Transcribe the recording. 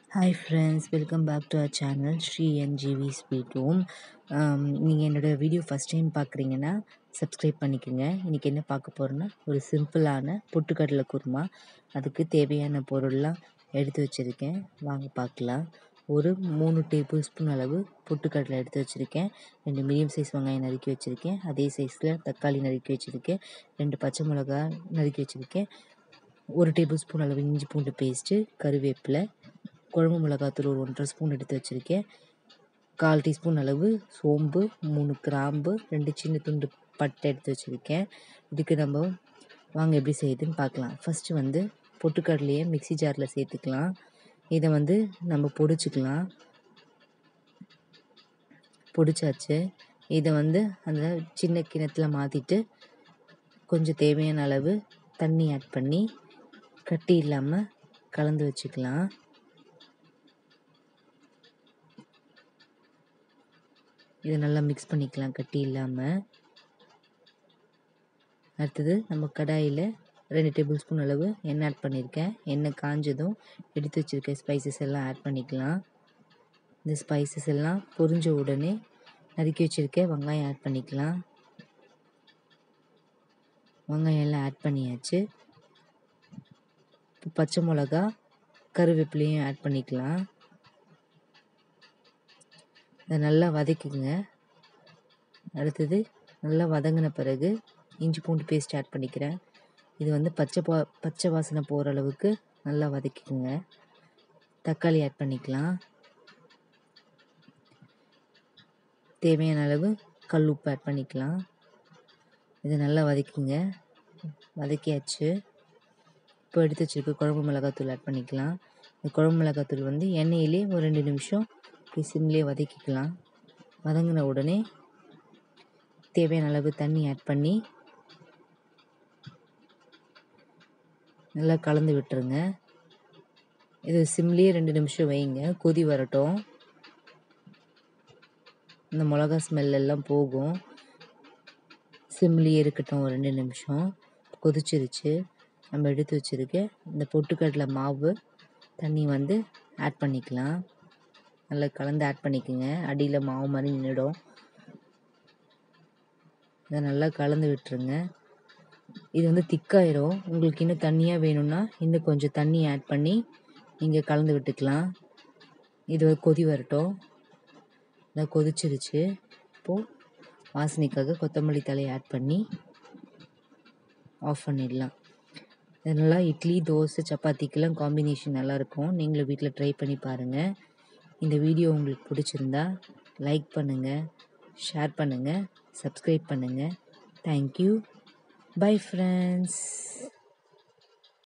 hi friends welcome back to our channel Sri NGV sweet home நீங்கள் என்னோடய video first time பார்க்குறீங்கன்னா subscribe பண்ணிக்கோங்க இன்றைக்கி என்ன பார்க்க போகிறோன்னா ஒரு சிம்பிளான பொட்டுக்கடலை குருமா அதுக்கு தேவையான பொருள்லாம் எடுத்து வச்சுருக்கேன் வாங்க பார்க்கலாம் ஒரு மூணு டேபிள் ஸ்பூன் அளவு பொட்டுக்கடலை எடுத்து வச்சுருக்கேன் ரெண்டு மீடியம் சைஸ் வெங்காயம் நறுக்கி வச்சுருக்கேன் அதே சைஸில் தக்காளி நறுக்கி வச்சுருக்கேன் ரெண்டு பச்சை மிளகா நறுக்கி வச்சுருக்கேன் ஒரு டேபிள் ஸ்பூன் அளவு இஞ்சி பூண்டு பேஸ்ட்டு கருவேப்பிலை குழம்பு மிளகாத்தூள் ஒரு ஒன்றரை ஸ்பூன் எடுத்து வச்சுருக்கேன் கால் டீஸ்பூன் அளவு சோம்பு மூணு கிராம்பு ரெண்டு சின்ன துண்டு பட்டை எடுத்து வச்சுருக்கேன் இதுக்கு நம்ம வாங்க எப்படி செய்யுதுன்னு பார்க்கலாம் ஃபஸ்ட்டு வந்து பொட்டுக்கடலையை மிக்ஸி ஜாரில் சேர்த்துக்கலாம் இதை வந்து நம்ம பொடிச்சுக்கலாம் பொடிச்சாச்சு இதை வந்து அந்த சின்ன கிணத்துல மாற்றிட்டு கொஞ்சம் தேவையான அளவு தண்ணி ஆட் பண்ணி கட்டி இல்லாமல் கலந்து வச்சுக்கலாம் இதை நல்லா மிக்ஸ் பண்ணிக்கலாம் கட்டி இல்லாமல் அடுத்தது நம்ம கடாயில் ரெண்டு டேபிள் ஸ்பூன் அளவு எண்ணெய் ஆட் பண்ணியிருக்கேன் எண்ணெய் காஞ்சதும் எடுத்து வச்சுருக்க ஸ்பைசஸ் எல்லாம் ஆட் பண்ணிக்கலாம் இந்த ஸ்பைசஸ் எல்லாம் பொரிஞ்ச உடனே நறுக்கி வச்சுருக்க வெங்காயம் ஆட் பண்ணிக்கலாம் வெங்காயம் எல்லாம் ஆட் பண்ணியாச்சு இப்போ பச்சை மிளகா கருவேப்பிலையும் ஆட் பண்ணிக்கலாம் இதை நல்லா வதக்கிங்க அடுத்தது நல்லா வதங்கின பிறகு இஞ்சி பூண்டு பேஸ்ட் ஆட் பண்ணிக்கிறேன் இது வந்து பச்சை பா பச்சை வாசனை போகிற அளவுக்கு நல்லா வதக்கிக்குங்க தக்காளி ஆட் பண்ணிக்கலாம் தேவையான அளவு கல் உப்பு ஆட் பண்ணிக்கலாம் இதை நல்லா வதக்கிங்க வதக்கியாச்சு இப்போ எடுத்து வச்சுருக்க குழம்பு மிளகாத்தூள் ஆட் பண்ணிக்கலாம் இந்த குழம்பு மிளகாத்தூள் வந்து எண்ணெயிலே ஒரு ரெண்டு நிமிஷம் இப்படி சிம்லேயே வதக்கிக்கலாம் வதங்கின உடனே தேவையான அளவு தண்ணி ஆட் பண்ணி நல்லா கலந்து விட்டுருங்க இது சிம்லேயே ரெண்டு நிமிஷம் வைங்க கொதி வரட்டும் இந்த மிளகா ஸ்மெல் எல்லாம் போகும் சிம்லேயே இருக்கட்டும் ஒரு ரெண்டு நிமிஷம் கொதிச்சிருச்சு நம்ம எடுத்து வச்சுருக்க இந்த பொட்டுக்கடலை மாவு தண்ணி வந்து ஆட் பண்ணிக்கலாம் நல்லா கலந்து ஆட் பண்ணிக்கோங்க அடியில் மாவு மாதிரி நின்றுடும் இதை நல்லா கலந்து விட்டுருங்க இது வந்து திக்காயிரும் உங்களுக்கு இன்னும் தண்ணியாக வேணும்னா இன்னும் கொஞ்சம் தண்ணி ஆட் பண்ணி நீங்கள் கலந்து விட்டுக்கலாம் இது கொதி வரட்டும் இதை கொதிச்சிருச்சு இப்போது வாசனைக்காக கொத்தமல்லி தலையை ஆட் பண்ணி ஆஃப் பண்ணிடலாம் இது நல்லா இட்லி தோசை சப்பாத்திக்கெல்லாம் காம்பினேஷன் நல்லாயிருக்கும் நீங்களும் வீட்டில் ட்ரை பண்ணி பாருங்கள் இந்த வீடியோ உங்களுக்கு பிடிச்சிருந்தா லைக் பண்ணுங்கள் ஷேர் பண்ணுங்கள் சப்ஸ்கிரைப் பண்ணுங்கள் தேங்க்யூ பை ஃப்ரெண்ட்ஸ்